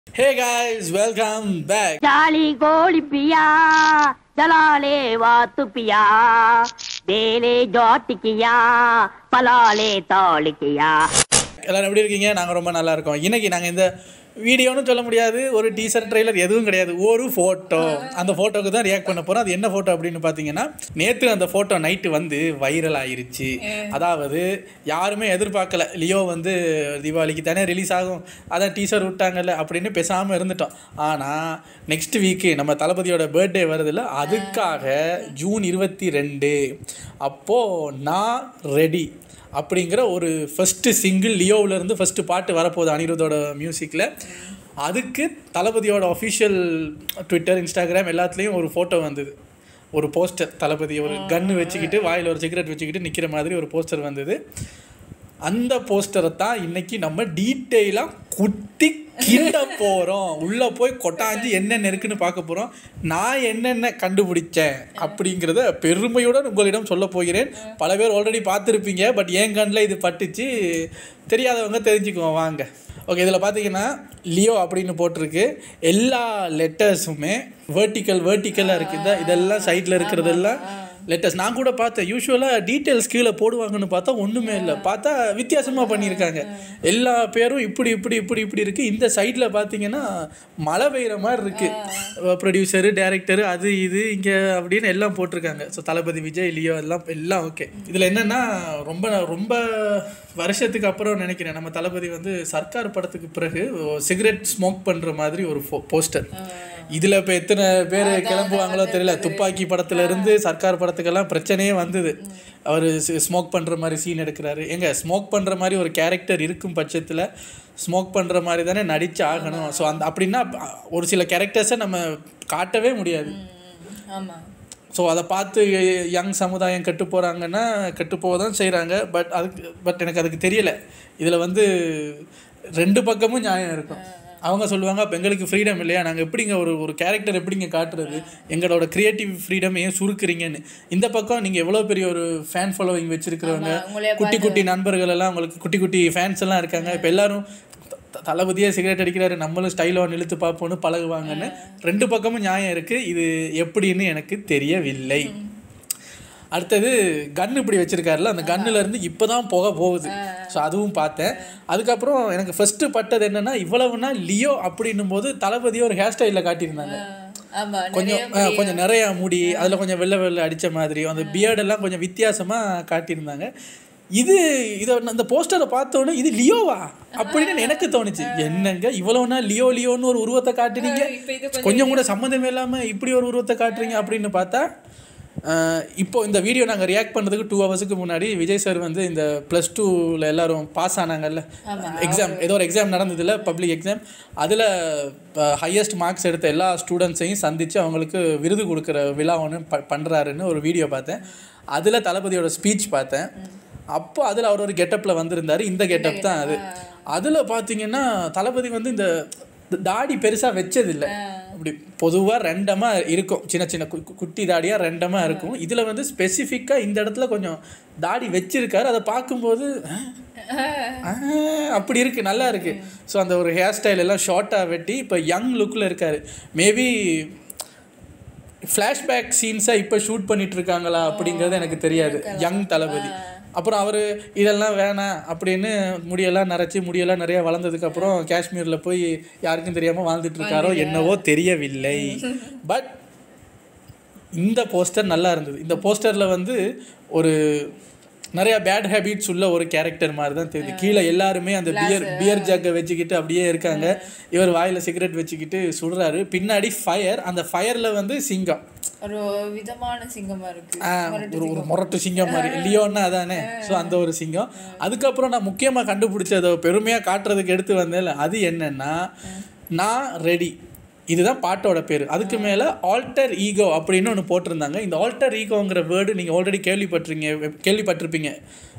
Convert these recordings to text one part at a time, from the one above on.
ஹே guys welcome back ಜಾಲಿ ಗೋಳಿ ಪಿಯಾ ಜಲಾಲೆ ವಾತು ಪಿಯಾ ಬೇಲೆ ಜೋಟಿಕಿಯಾ ಪಲಾಲೆ ತಾಳಿಕಿಯಾ எல்லாரும் எப்படி இருக்கீங்க நாங்கள் ரொம்ப நல்லா இருக்கோம் இன்னைக்கு நாங்கள் இந்த வீடியோன்னு சொல்ல முடியாது ஒரு டீசர் ட்ரெய்லர் எதுவும் கிடையாது ஒரு ஃபோட்டோ அந்த ஃபோட்டோக்கு தான் ரியாக்ட் பண்ண போகிறோம் அது என்ன ஃபோட்டோ அப்படின்னு பார்த்தீங்கன்னா நேற்று அந்த ஃபோட்டோ நைட்டு வந்து வைரல் ஆயிருச்சு அதாவது யாருமே எதிர்பார்க்கல லியோ வந்து தீபாவளிக்கு தானே ரிலீஸ் ஆகும் அதான் டீசர் விட்டாங்கல்ல அப்படின்னு பேசாமல் இருந்துட்டோம் ஆனால் நெக்ஸ்ட் வீக்கு நம்ம தளபதியோட பர்த்டே வருதுல்ல அதுக்காக ஜூன் இருபத்தி ரெண்டு அப்போது நான் ரெடி அப்படிங்கிற ஒரு ஃபஸ்ட்டு சிங்கிள் லியோவிலேருந்து ஃபஸ்ட்டு பாட்டு வரப்போகுது அனிருத்தோட மியூசிக்கில் அதுக்கு தளபதியோட அஃபிஷியல் ட்விட்டர் இன்ஸ்டாகிராம் எல்லாத்துலேயும் ஒரு ஃபோட்டோ வந்தது ஒரு போஸ்டர் தளபதி ஒரு கன்று வச்சுக்கிட்டு வாயில் ஒரு சிகரெட் வச்சுக்கிட்டு நிற்கிற மாதிரி ஒரு போஸ்டர் வந்தது அந்த போஸ்டரை தான் இன்னைக்கு நம்ம டீட்டெயிலாக குத்தி கிண்ட போகிறோம் உள்ளே போய் கொட்டாஞ்சு என்னென்ன இருக்குன்னு பார்க்க போகிறோம் நான் என்னென்ன கண்டுபிடிச்சேன் அப்படிங்கிறத பெருமையுடன் உங்களிடம் சொல்ல போகிறேன் பல பேர் ஆல்ரெடி பார்த்துருப்பீங்க பட் என் கண்ணில் இது பட்டுச்சு தெரியாதவங்க தெரிஞ்சுக்குவோம் வாங்க ஓகே இதில் பார்த்தீங்கன்னா லியோ அப்படின்னு போட்டிருக்கு எல்லா லெட்டர்ஸுமே வேர்ட்டிக்கல் வேர்ட்டிக்கலாக இருக்குது இந்த இதெல்லாம் சைடில் இருக்கிறதெல்லாம் லெட்டர்ஸ் நான் கூட பார்த்தேன் யூஸ்வலாக டீட்டெயில்ஸ் கீழே போடுவாங்கன்னு பார்த்தா ஒன்றுமே இல்லை பார்த்தா வித்தியாசமாக பண்ணியிருக்காங்க எல்லா பேரும் இப்படி இப்படி இப்படி இப்படி இருக்குது இந்த சைடில் பார்த்தீங்கன்னா மழை பெய்கிற மாதிரி இருக்குது ப்ரொடியூசரு டேரக்டரு அது இது இங்கே அப்படின்னு எல்லாம் போட்டிருக்காங்க ஸோ தளபதி விஜய் லியோ எல்லாம் எல்லாம் ஓகே இதில் என்னென்னா ரொம்ப ரொம்ப வருஷத்துக்கு அப்புறம் நினைக்கிறேன் நம்ம தளபதி வந்து சர்க்கார் படத்துக்கு பிறகு சிகரெட் ஸ்மோக் பண்ணுற மாதிரி ஒரு போஸ்டர் இதில் இப்போ எத்தனை பேர் கிளம்புவாங்களோ தெரியல துப்பாக்கி படத்துல இருந்து சர்க்கார் படத்துக்கெல்லாம் பிரச்சனையே வந்தது அவர் ஸ்மோக் பண்ணுற மாதிரி சீன் எடுக்கிறாரு எங்க ஸ்மோக் பண்ணுற மாதிரி ஒரு கேரக்டர் இருக்கும் பட்சத்தில் ஸ்மோக் பண்ணுற மாதிரி தானே நடிச்சு ஆகணும் ஸோ அந்த அப்படின்னா ஒரு சில கேரக்டர்ஸை நம்ம காட்டவே முடியாது ஆமா ஸோ அதை பார்த்து யங் சமுதாயம் கெட்டு போகிறாங்கன்னா கெட்டு போக தான் செய்கிறாங்க பட் அதுக்கு பட் எனக்கு அதுக்கு தெரியலை இதில் வந்து ரெண்டு பக்கமும் நியாயம் இருக்கும் அவங்க சொல்லுவாங்க அப்போ எங்களுக்கு ஃப்ரீடம் இல்லையா நாங்கள் எப்படிங்க ஒரு ஒரு கேரக்டர் எப்படிங்க காட்டுறது எங்களோட க்ரியேட்டிவ் ஃப்ரீடம் ஏன் சுருக்குறீங்கன்னு இந்த பக்கம் நீங்கள் எவ்வளோ பெரிய ஒரு ஃபேன் ஃபாலோவிங் வச்சுருக்கிறவங்க உங்களைய குட்டி குட்டி நண்பர்கள் எல்லாம் உங்களுக்கு குட்டி குட்டி ஃபேன்ஸ் எல்லாம் இருக்காங்க இப்போ எல்லாரும் த- தளபதியே சிகரெட் அடிக்கிறாரு நம்மளும் ஸ்டைலாக இழுத்து பார்ப்போன்னு பழகுவாங்கன்னு ரெண்டு பக்கமும் நியாயம் இருக்குது இது எப்படின்னு எனக்கு தெரியவில்லை அடுத்தது கன் இப்படி வச்சிருக்காருல அந்த கன்னுல இருந்து இப்போதான் புகை போகுது ஸோ அதுவும் பார்த்தேன் அதுக்கப்புறம் எனக்கு ஃபர்ஸ்ட் பட்டது என்னன்னா இவ்வளவுனா லியோ அப்படின்னும் போது தளபதியை ஒரு ஹேர் ஸ்டைலில் காட்டியிருந்தாங்க ஆமா கொஞ்சம் அஹ், கொஞ்சம் நிறைய முடி அதில் கொஞ்சம் வெள்ளை வெள்ளை அடித்த மாதிரி அந்த பியர்டெல்லாம் கொஞ்சம் வித்தியாசமாக காட்டியிருந்தாங்க இது இதை அந்த போஸ்டரை பார்த்தோன்னே இது லியோவா அப்படின்னு எனக்கு தோணுச்சு என்னங்க இவ்வளவுனா லியோ லியோன்னு ஒரு உருவத்தை காட்டுனீங்க இப்ப இது கொஞ்சம் கூட சம்மந்தமே இல்லாமல் இப்படி ஒரு உருவத்தை காட்டுறீங்க அப்படின்னு பார்த்தா அஹ், இப்போ இந்த வீடியோ நாங்கள் ரியாக்ட் பண்ணுறதுக்கு டூ ஹவர்ஸுக்கு முன்னாடி விஜய் சார் வந்து இந்த ப்ளஸ் டூவில் எல்லாரும் பாஸ் ஆனாங்கல்ல எக்ஸாம் ஏதோ ஒரு எக்ஸாம் நடந்ததுல பப்ளிக் எக்ஸாம் அதில் ஹையஸ்ட் மார்க்ஸ் எடுத்த எல்லா ஸ்டூடெண்ட்ஸையும் சந்தித்து அவங்களுக்கு விருது கொடுக்குற விழா ஒன்று ப பண்ணுறாருன்னு ஒரு வீடியோ பார்த்தேன் அதில் தளபதியோட ஸ்பீச் பார்த்தேன் அப்போ அதில் அவர் ஒரு கெட்டப்பில் வந்திருந்தார் இந்த கெட்டப் தான் அது அதில் பார்த்தீங்கன்னா தளபதி வந்து இந்த தாடி பெருசாக வச்சதில்லை அப்படி பொதுவாக ரெண்டமாக இருக்கும் சின்ன சின்ன கு- கு- குட்டி தாடியாக ரெண்டமாக இருக்கும் இதில் வந்து ஸ்பெசிஃபிக்காக இந்த இடத்துல கொஞ்சம் தாடி வச்சிருக்காரு அதை பார்க்கும்போது ஆ, ஆ, அப்படி இருக்கு நல்லா இருக்கு ஸோ அந்த ஒரு ஹேர் ஸ்டைல் எல்லாம் ஷார்ட்டாக வெட்டி இப்போ யங் லுக்கில் இருக்காரு மேபி ஃப்ளாஷ்பேக் சீன்ஸை இப்போ ஷூட் பண்ணிட்டு இருக்காங்களா அப்படிங்கிறது எனக்கு தெரியாது யங் தளபதி அப்புறம் அவர் இதெல்லாம் வேணாம் அப்படின்னு முடியெல்லாம் நரைச்சி முடியெல்லாம் நிறைய வளர்ந்ததுக்கு அப்புறம் காஷ்மீரில் போய் யாருக்கும் தெரியாமல் வாழ்ந்துட்டு இருக்காரோ என்னவோ தெரியவில்லை பட் இந்த போஸ்டர் நல்லா இருந்தது இந்த போஸ்டரில் வந்து ஒரு நிறைய பேட் ஹேபிட்ஸ் உள்ள ஒரு கேரக்டர் மாதிரி தான் தெரியுது கீழே எல்லாருமே அந்த பியர் பியர் ஜக்கை வச்சுக்கிட்டு அப்படியே இருக்காங்க இவர் வாயில் சிகரெட் வச்சுக்கிட்டு சுடுறாரு பின்னாடி ஃபயர் அந்த ஃபயரில் வந்து சிங்கம் ஒரு விதமான சிங்கமா இருக்கு ஆ, ஒரு ஒரு முரட்டு சிங்கம் மாதிரி லியோன்னா அதானே ஸோ அந்த ஒரு சிங்கம் அதுக்கப்புறம் நான் முக்கியமாக கண்டுபிடிச்சதை பெருமையாக காட்டுறதுக்கு எடுத்து வந்தேன்ல அது என்னன்னா நான் ரெடி இதுதான் பாட்டோட பேர் அதுக்கு மேலே ஆல்டர் ஈகோ அப்படின்னு ஒன்று போட்டிருந்தாங்க இந்த ஆல்டர் ஈகோங்கிற வேர்டு நீங்கள் ஆல்ரெடி கேள்விப்பட்டிருங்க கேள்விப்பட்டிருப்பீங்க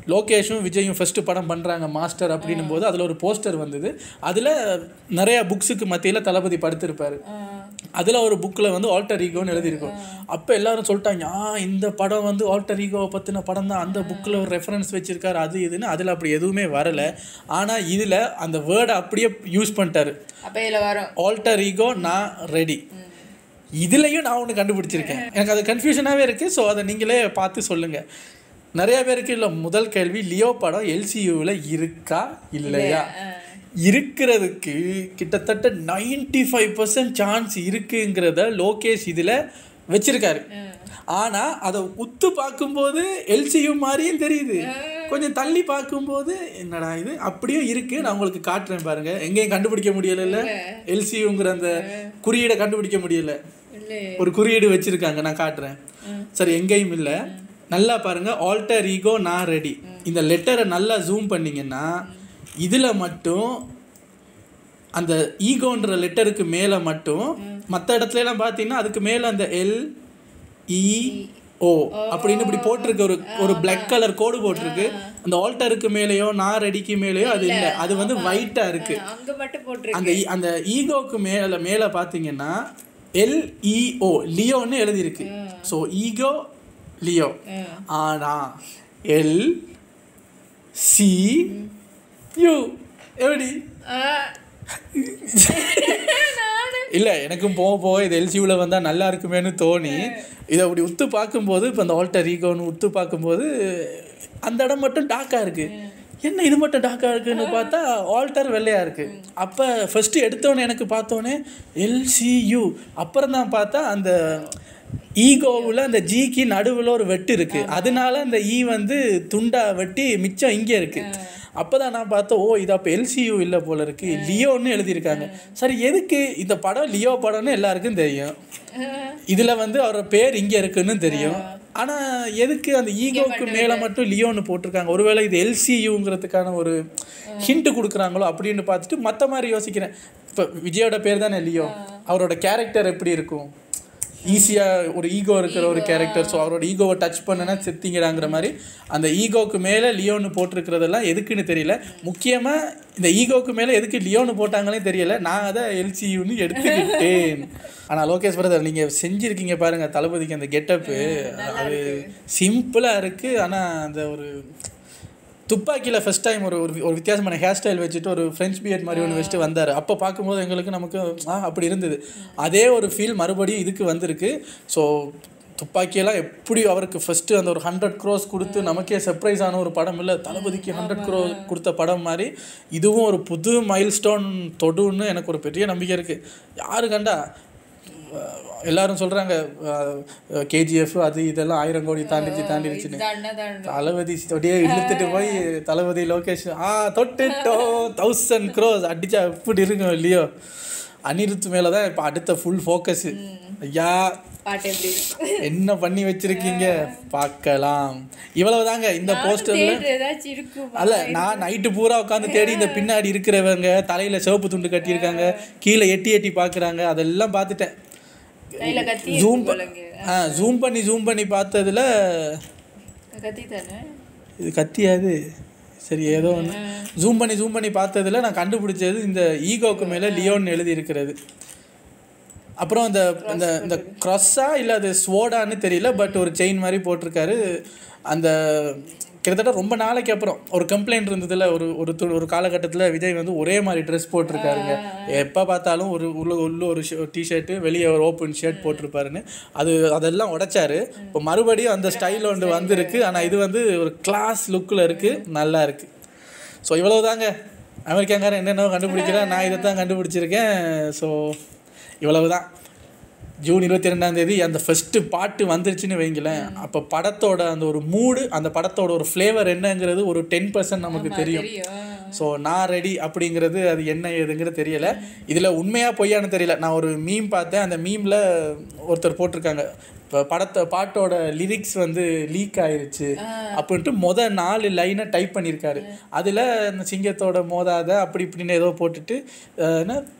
லோகேஷும் விஜயும் ஃபஸ்ட்டு படம் பண்ணுறாங்க மாஸ்டர் அப்படின்னும் போது அதில் ஒரு போஸ்டர் வந்தது அதில் நிறைய புக்ஸுக்கு மத்தியில் தளபதி படுத்திருப்பாரு அதில் ஒரு புக்கில் வந்து ஆல்டர் ஈகோன்னு எழுதியிருக்கும் அப்போ எல்லாரும் சொல்லிட்டாங்க ஆ இந்த படம் வந்து ஆல்டர் ஈகோவை பற்றின படம் தான் அந்த புக்கில் ஒரு ரெஃபரன்ஸ் வச்சிருக்காரு அது இதுன்னு அதில் அப்படி எதுவுமே வரலை ஆனால் இதில் அந்த வேர்டை அப்படியே யூஸ் பண்ணிட்டாரு அப்ப இதுல வரும் ஆல்டர் ஈகோ நான் ரெடி இதுலேயும் நான் ஒன்று கண்டுபிடிச்சிருக்கேன் எனக்கு அது கன்ஃபியூஷனாகவே இருக்குது ஸோ அதை நீங்களே பார்த்து சொல்லுங்கள் நிறைய பேருக்கு இல்லை முதல் கேள்வி லியோ படம் எல்சியூவில் இருக்கா இல்லையா இருக்கிறதுக்கு கிட்டத்தட்ட 95% ஃபைவ் பர்சன்ட் சான்ஸ் இருக்குங்கிறத லோகேஷ் இதில் வச்சிருக்காரு ஆனால் அதை உத்து பார்க்கும்போது எல்சியூ மாதிரியும் தெரியுது கொஞ்சம் தள்ளி பார்க்கும்போது என்னடா இது அப்படியும் இருக்கு நான் உங்களுக்கு காட்டுறேன் பாருங்க எங்கேயும் கண்டுபிடிக்க முடியல எல்சியூங்கிற அந்த குறியீடை கண்டுபிடிக்க முடியல இல்லையே ஒரு குறியீடு வச்சிருக்காங்க நான் காட்டுறேன் சரி எங்கேயும் இல்லை நல்லா பாருங்க ஆல்டர் ஈகோ நான் ரெடி இந்த லெட்டரை நல்லா ஜூம் பண்ணீங்கன்னா இதில் மட்டும் அந்த ஈகோன்ற லெட்டருக்கு மேலே மட்டும் மற்ற இடத்துல எல்லாம் பார்த்தீங்கன்னா அதுக்கு மேலே அந்த எல் இ ஓ அப்படின்னு இப்படி போட்டிருக்கு ஒரு ஒரு பிளாக் கலர் கோடு போட்டிருக்கு அந்த ஆல்டருக்கு மேலேயோ நான் ரெடிக்கு மேலேயோ அது இல்லை அது வந்து ஒயிட்டாக இருக்கு அங்க மட்டும் போட்டிருக்கு அந்த ஈ- அந்த ஈகோக்கு மேலே மேலே பார்த்தீங்கன்னா எல்இஓ லியோன்னு எழுதியிருக்கு ஸோ ஈகோ லியோ ஆனா எல் சி யூ எப்படி ஆ. இல்லை எனக்கும் போக போக இது எல்சியூவில் வந்தால் நல்லா இருக்குமேன்னு தோணி இதை அப்படி உத்து பார்க்கும்போது இப்போ அந்த ஆல்டர் ஈகோன்னு உத்து பார்க்கும்போது அந்த இடம் மட்டும் டாக்காக இருக்குது என்ன இது மட்டும் டாக்காக இருக்குன்னு பார்த்தா ஆல்டர் வெள்ளையாக இருக்குது அப்போ ஃபஸ்ட்டு எடுத்தோன்னே எனக்கு பார்த்தோன்னே எல்சியூ அப்புறம் தான் பார்த்தா அந்த ஈகோவில் அந்த ஜிக்கு நடுவில் ஒரு வெட்டு இருக்குது அதனால அந்த ஈ வந்து துண்டா வெட்டி மிச்சம் இங்கே இருக்குது அப்பதான் நான் பார்த்தேன் ஓ இது அப்போ எல்சியூ இல்லை போல இருக்கு லியோன்னு எழுதியிருக்காங்க சரி எதுக்கு இந்த படம் லியோ படம்னு எல்லாருக்கும் தெரியும் இதில் வந்து அவரோட பேர் இங்கே இருக்குன்னு தெரியும் ஆனால் எதுக்கு அந்த ஈகோக்கு மேலே மட்டும் லியோன்னு போட்டிருக்காங்க ஒருவேளை இது எல்சியூங்கிறதுக்கான ஒரு ஹிண்ட் கொடுக்குறாங்களோ அப்படின்னு பார்த்துட்டு மற்ற மாதிரி யோசிக்கிறேன் இப்போ விஜயோட பேர் தானே லியோ அவரோட கேரக்டர் எப்படி இருக்கும் ஈஸியாக ஒரு ஈகோ இருக்கிற ஒரு கேரக்டர் ஸோ அவரோட ஈகோவை டச் பண்ணுனா செத்திங்கிறாங்கிற மாதிரி அந்த ஈகோக்கு மேலே லியோன்னு போட்டிருக்கிறதெல்லாம் எதுக்குன்னு தெரியல முக்கியமாக இந்த ஈகோக்கு மேலே எதுக்கு லியோன்னு போட்டாங்களே தெரியல நான் அதை எல்சியூன்னு எடுத்துக்கிட்டேன் ஆனால் லோகேஷ் பிரதர் நீங்கள் செஞ்சுருக்கீங்க பாருங்கள் தளபதிக்கு அந்த கெட்டப்பு அது சிம்பிளாக இருக்குது ஆனால் அந்த ஒரு துப்பாக்கியில் ஃபர்ஸ்ட் டைம் ஒரு ஒரு ஒரு வித்தியாசமான ஹேர் ஸ்டைல் வச்சுட்டு ஒரு ஃப்ரெஞ்ச் பியர்ட் மாதிரி ஒன்று வச்சுட்டு வந்தார் அப்போ பார்க்கும்போது எங்களுக்கு நமக்கு ஆ அப்படி இருந்தது அதே ஒரு ஃபீல் மறுபடியும் இதுக்கு வந்திருக்கு ஸோ துப்பாக்கியெல்லாம் எப்படி அவருக்கு ஃபஸ்ட்டு அந்த ஒரு ஹண்ட்ரட் க்ரோஸ் கொடுத்து நமக்கே சர்ப்ரைஸ் ஆன ஒரு படம் இல்லை தளபதிக்கு ஹண்ட்ரட் க்ரோ கொடுத்த படம் மாதிரி இதுவும் ஒரு புது மைல்ஸ்டோன் தொடுன்னு எனக்கு ஒரு பெரிய நம்பிக்கை இருக்குது யாரு கண்டா அஹ் எல்லாரும் சொல்கிறாங்க கேஜிஎஃப் அது இதெல்லாம் ஆயிரம் கோடி தாண்டிச்சு தாண்டிடுச்சுன்னு தாண்டா தாண்டா தளபதி அப்படியே இழுத்துட்டு போய் தளபதி லோகேஷ் ஆ தொட்டுட்டோம் தௌசண்ட் க்ரோஸ் அடிச்சா எப்படி இருக்கும் இல்லையோ அனிருத் மேலே தான் இப்போ அடுத்த ஃபுல் ஃபோக்கஸ் ஐயா பாட்டு எப்படி இருக்கு என்ன பண்ணி வச்சிருக்கீங்க பார்க்கலாம் இவ்வளவுதாங்க இந்த போஸ்டர்ல தேடுற ஏதாச்சும் இருக்குமா அல்ல நான் நைட்டு பூரா உட்காந்து தேடி இந்த பின்னாடி இருக்கிறவங்க தலையில சிவப்பு துண்டு கட்டியிருக்காங்க கீழே எட்டி எட்டி பார்க்குறாங்க அதெல்லாம் பார்த்துட்டேன் கையில கத்தி ஜூம் இருக்கு போலங்க ஆ ஜூம் பண்ணி ஜூம் பண்ணி பார்த்ததுல கத்தி தானே இது கத்தியாது சரி ஏதோ ஒன்று ஜூம் பண்ணி ஜூம் பண்ணி பார்த்ததுல நான் கண்டுபிடிச்சது இந்த ஈகோக்கு மேலே லியோன்னு எழுதி இருக்கிறது அப்புறம் இந்த இந்த இந்த க்ரஸ்ஸா இல்லை அது ஸ்வோடான்னு தெரியல பட் ஒரு செயின் மாதிரி போட்டிருக்காரு அந்த கிட்டத்தட்ட ரொம்ப நாளைக்கு அப்புறம் ஒரு கம்ப்ளைண்ட் இருந்ததுல ஒரு ஒரு து- ஒரு காலகட்டத்தில் விஜய் வந்து ஒரே மாதிரி ட்ரெஸ் போட்டிருக்காருங்க எப்போ பார்த்தாலும் ஒரு உள்ள உள்ள ஒரு டிஷர்ட்டு வெளியே ஒரு ஓப்பன் ஷர்ட் போட்டிருப்பாருன்னு அது அதெல்லாம் உடைச்சாரு இப்போ மறுபடியும் அந்த ஸ்டைல் ஒன்று வந்திருக்கு ஆனால் இது வந்து ஒரு கிளாஸ் லுக்கில் இருக்குது நல்லா இருக்குது ஸோ இவ்வளவுதாங்க அமெரிக்காங்காரன் என்னென்ன கண்டுபிடிக்கிறேன் நான் இதை தான் கண்டுபிடிச்சிருக்கேன் ஸோ இவ்வளவுதான் ஜூன் இருபத்தி ரெண்டாம் தேதி அந்த ஃபஸ்ட்டு பாட்டு வந்துருச்சுன்னு வைங்களேன் அப்போ படத்தோட அந்த ஒரு மூடு அந்த படத்தோட ஒரு ஃப்ளேவர் என்னங்கிறது ஒரு டென் பர்சன்ட் நமக்கு தெரியும் தெரியும் ஸோ நான் ரெடி அப்படிங்கிறது அது என்ன ஏதுங்கிறது தெரியல இதில் உண்மையாக பொய்யான்னு தெரியல நான் ஒரு மீம் பார்த்தேன் அந்த மீமில் ஒருத்தர் போட்டிருக்காங்க இப்போ படத்தை பாட்டோட லிரிக்ஸ் வந்து லீக் ஆயிருச்சு அப்படின்ட்டு மொத நாலு லைனை டைப் பண்ணியிருக்காரு அதில் இந்த சிங்கத்தோட மோதாத அப்படி இப்படின்னு ஏதோ போட்டுட்டு அஹ், என்ன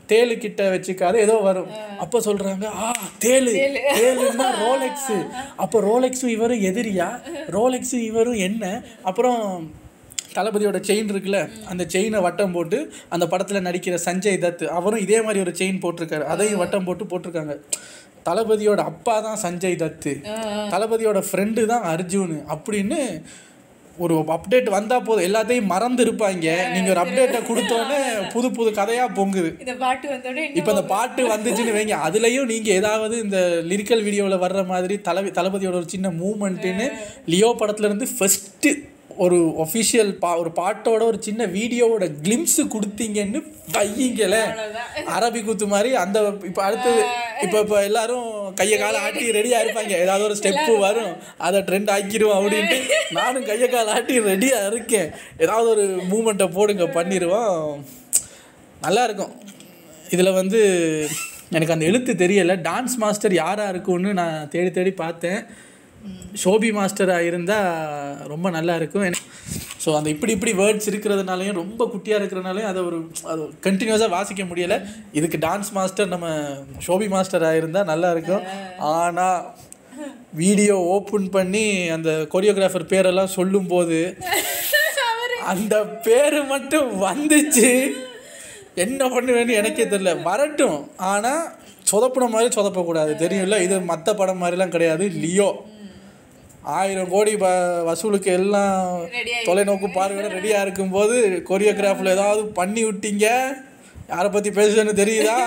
தேலு கிட்ட வச்சுக்காத ஏதோ வரும் அப்போ சொல்றாங்க ஆ தேலு தேலுன்னா ரோலெக்ஸ் அப்போ ரோலெக்ஸும் இவரும் எதிரியா ரோலெக்ஸும் இவரும் என்ன அப்புறம் தளபதியோட செயின் இருக்குல்ல அந்த செயினை வட்டம் போட்டு அந்த படத்தில் நடிக்கிற சஞ்சய் தத் அவரும் இதே மாதிரி ஒரு செயின் போட்டிருக்காரு அதையும் வட்டம் போட்டு போட்டிருக்காங்க தளபதியோட அப்பா தான் சஞ்சய் தத்து தளபதியோட ஃப்ரெண்டு தான் அர்ஜுன் அப்படின்னு ஒரு அப்டேட் வந்தா போதும் எல்லாத்தையும் மறந்து இருப்பாங்க நீங்க ஒரு அப்டேட்டை கொடுத்தோன்னே புது புது கதையா பொங்குது இந்த பாட்டு வந்தோடனே இப்போ இந்த பாட்டு வந்துச்சுன்னு வைங்க அதுலயும் நீங்க ஏதாவது இந்த லிரிக்கல் வீடியோவில் வர்ற மாதிரி தளபதி தளபதியோட ஒரு சின்ன மூமெண்ட்டுன்னு லியோ படத்துல இருந்து ஃபர்ஸ்ட் ஒரு ஒஃபிஷியல் பா ஒரு பாட்டோட ஒரு சின்ன வீடியோவோட கிளிம்ஸ் கொடுத்தீங்கன்னு வையுங்களே அரபி குத்து மாதிரி அந்த இப்போ அடுத்தது இப்போ இப்போ எல்லாரும் கையை காலை ஆட்டி ரெடியாக இருப்பாங்க ஏதாவது ஒரு ஸ்டெப்பு வரும் அதை ட்ரெண்ட் ஆக்கிடுவோம் அப்படின்ட்டு நானும் கையை காலை ஆட்டி ரெடியாக இருக்கேன் ஏதாவது ஒரு மூமெண்ட்டை போடுங்க பண்ணிடுவோம் நல்லா இருக்கும் இதில் வந்து எனக்கு அந்த எழுத்து தெரியலை டான்ஸ் மாஸ்டர் யாராக இருக்கும்னு நான் தேடி தேடி பார்த்தேன் ஷோபி மாஸ்டராக இருந்தால் ரொம்ப நல்லா இருக்கும் ஸோ அந்த இப்படி இப்படி வேர்ட்ஸ் இருக்கிறதுனாலையும் ரொம்ப குட்டியாக இருக்கிறனாலையும் அதை ஒரு அது கண்டினியூஸாக வாசிக்க முடியலை இதுக்கு டான்ஸ் மாஸ்டர் நம்ம ஷோபி மாஸ்டராக இருந்தால் நல்லா இருக்கும் ஆனால் வீடியோ ஓப்பன் பண்ணி அந்த கொரியோகிராஃபர் பேரெல்லாம் சொல்லும்போது அந்த பேர் மட்டும் வந்துச்சு என்ன பண்ணுவேன்னு எனக்கே தெரியல வரட்டும் ஆனால் சொதப்பின மாதிரி சொதப்பக்கூடாது தெரியும்ல இது மற்ற படம் மாதிரிலாம் கிடையாது லியோ ஆயிரம் கோடி வ வசூலுக்கு எல்லாம் தொலைநோக்கு பார்வையோட ரெடியாக இருக்கும்போது கொரியோகிராஃபில் ஏதாவது பண்ணி விட்டீங்க யாரை பற்றி பேசுறேன்னு தெரியுதா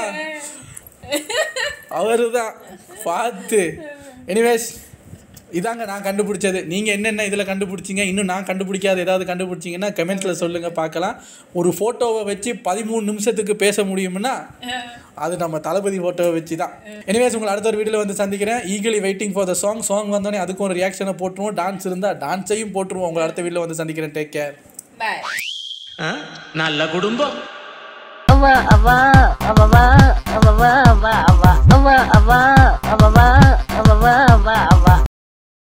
அவரு தான் பார்த்து எனிவேஸ் இதாங்க நான் கண்டுபிடிச்சது நீங்கள் என்னென்ன இதில் கண்டுபிடிச்சிங்க இன்னும் நான் கண்டுபிடிக்காத ஏதாவது கண்டுபிடிச்சிங்கன்னா கமெண்ட்ஸில் சொல்லுங்கள் பார்க்கலாம் ஒரு ஃபோட்டோவை வச்சு பதிமூணு நிமிஷத்துக்கு பேச முடியும்னா அது நம்ம தளபதி ஃபோட்டோவை வச்சு தான் எனிவேஸ் உங்களை அடுத்த ஒரு வீடியோவில் வந்து சந்திக்கிறேன் eagerly waiting for the song song வந்தோடனே அதுக்கும் ஒரு ரியாக்ஷனை போட்டுருவோம் டான்ஸ் இருந்தால் டான்ஸையும் போட்டுருவோம் உங்களை அடுத்த வீடியோவில் வந்து சந்திக்கிறேன் டேக் கேர் பாய் நல்ல குடும்பம் அவா அவா அவவா அவவா அவா அவா அவா அவா அவவா அவவா அவா அவா